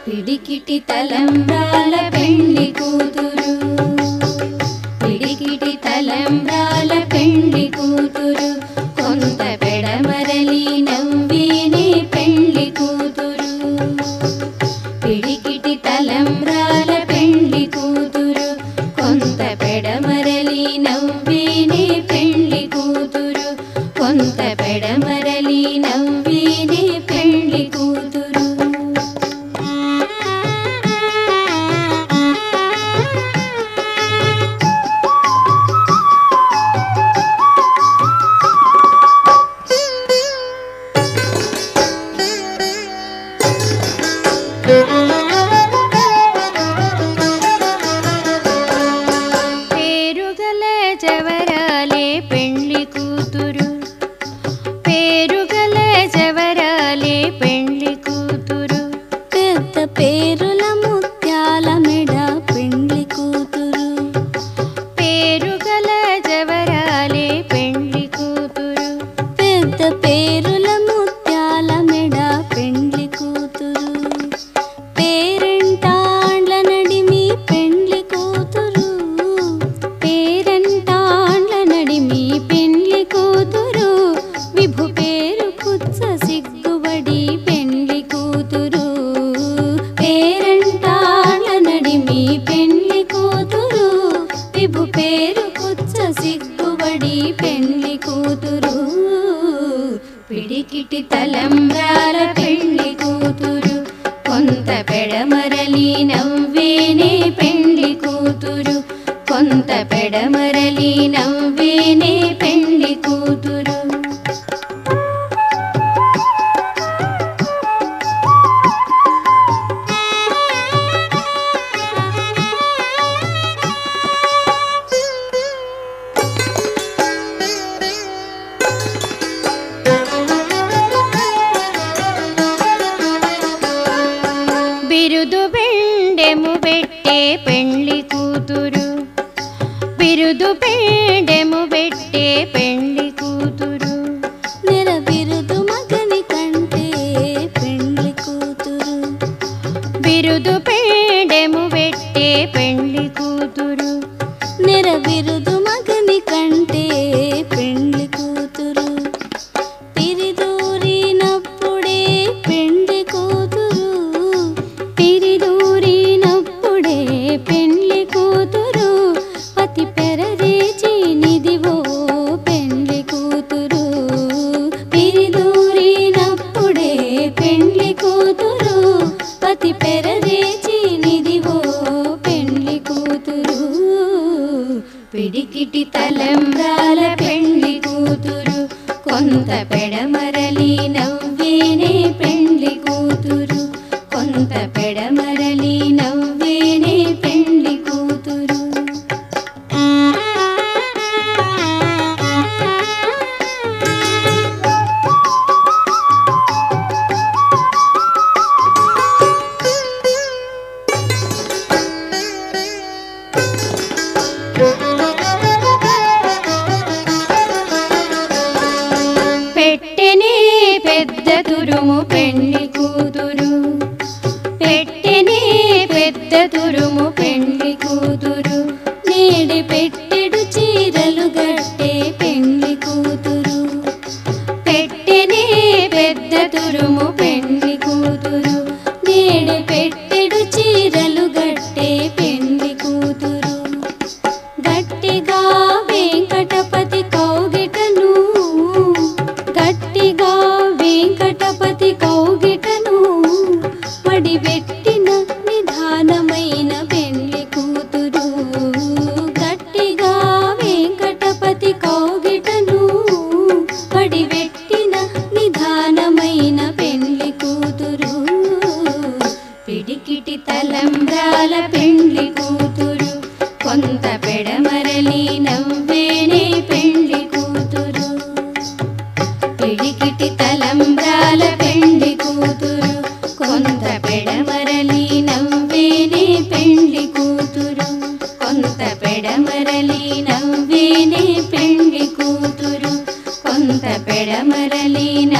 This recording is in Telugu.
పిడికిటి తలంబ్రాల పెండ్లి కూతురు పిడికిటి తలంబ్రాల పెండ్లి కూతురు కొంత పెడమరలి నవ్విని పెండ్లి కూతురు పిడికిటి తలంబ్రాల పెండ్లి కూతురు కొంత పెడమరలి నవ్విని పెండ్లి కూతురు కొంత పెడమరలి నవ్విని పెండ్లి కూతురు పేరుగల జవరాలే పెండ్లి కూతురు పేరుగల జవరాలే పెండ్లి కూతురు పెద్ద పేరుల ముత్యాల మెడ పెండ్లి కూతురు పేరుగల జవరాలే పెండ్లి కూతురు పెద్ద పేరుల ముత్యాల మెడ పెండ్లి కూతురు పేరెంటాండ్ల నడిమి పెండ్లి కూతురు పేరంటాండ్ల నడిమి పెండ్లి కూతురు విభు పేరు కుచ్చ సిగ్గుబడి పెండ్లి కూతురు పేరంటాండ్ల నడిమి పెండ్లి కూతురు విభు పేరు కుచ్చ సిగ్గుబడి పెండ్లి కూతురు పిడికిటి తలంబ్రాల పెండ్లి కూతురు కొంత పెడమరలి నవ్వేనే పెండ్లి కూతురు కొంత పెడమరలి నవ్వేనే పెండ్లి కూతురు బిరుదు బెండెము పెట్టే పెండ్లి కూతురు బిరుదు బెండెము పెట్టే పెండ్లి కూతురు నెల బిరుదు మగని కంటే పెండ్లి కూతురు బిరుదు బెండెము పెట్టే పెండ్లి కూతురు నెర బిరుదు మగని కంటే పెండ్లి కూతురు తిరిదూరినప్పుడే పెండ్లి కూతురు పిరిదూరినప్పుడే పెండ్లి కూతురు పతి పెరరేచి నిదివో పెండ్లి కూతురు పిరిదూరినప్పుడే పెండ్లి కూతురు పతి పెరరేచి నిదివో పెండ్లి కూతురు పిడికిటి తలంబ్రాల పెండ్లి కూతురు కొంత పెడమరలి నవ్వేనే పెండ్లి కూతురు కొంత పెడమరలి నవ్వేనే పెండ్లి కూతురు పెట్టెనే పెద్ద తురుము పెండ్లి కూతురు పెట్టెనే పెద్ద తురుము పెండ్లి కూతురు నేడి పెట్టెడు చీరలు గట్టే పెండ్లి కూతురు పెట్టెనే పెద్ద తురుము పెండ్లి కూతురు నేడి పెట్టెడు చీరలు గట్టే పెండ్లి కూతురు గట్టిగా వెంకటపతి కౌగిటను గట్టిగా వెంకటపతి కౌగిటను మడిబెట్టిన నిధానమైన పెండ్లి కూతురు గట్టిగా వెంకటపతి కౌగిటను పడిబెట్టిన నిధానమైన పెండ్లి కూతురు పిడికిటి తలంబ్రాల పెండ్లి కూతురు కొంత పెడమరలి నవ్వేనే పెండ్లి కూతురు పిడికిటి తలంబ్రాల పెండ్లి కూతురు కొంత పెడమరలి నవ్వేనే పెండ్లి కూతురు కొంత పెడమరలి నవ్వేనే పెండ్లి కూతురు కొంత పెడమరలి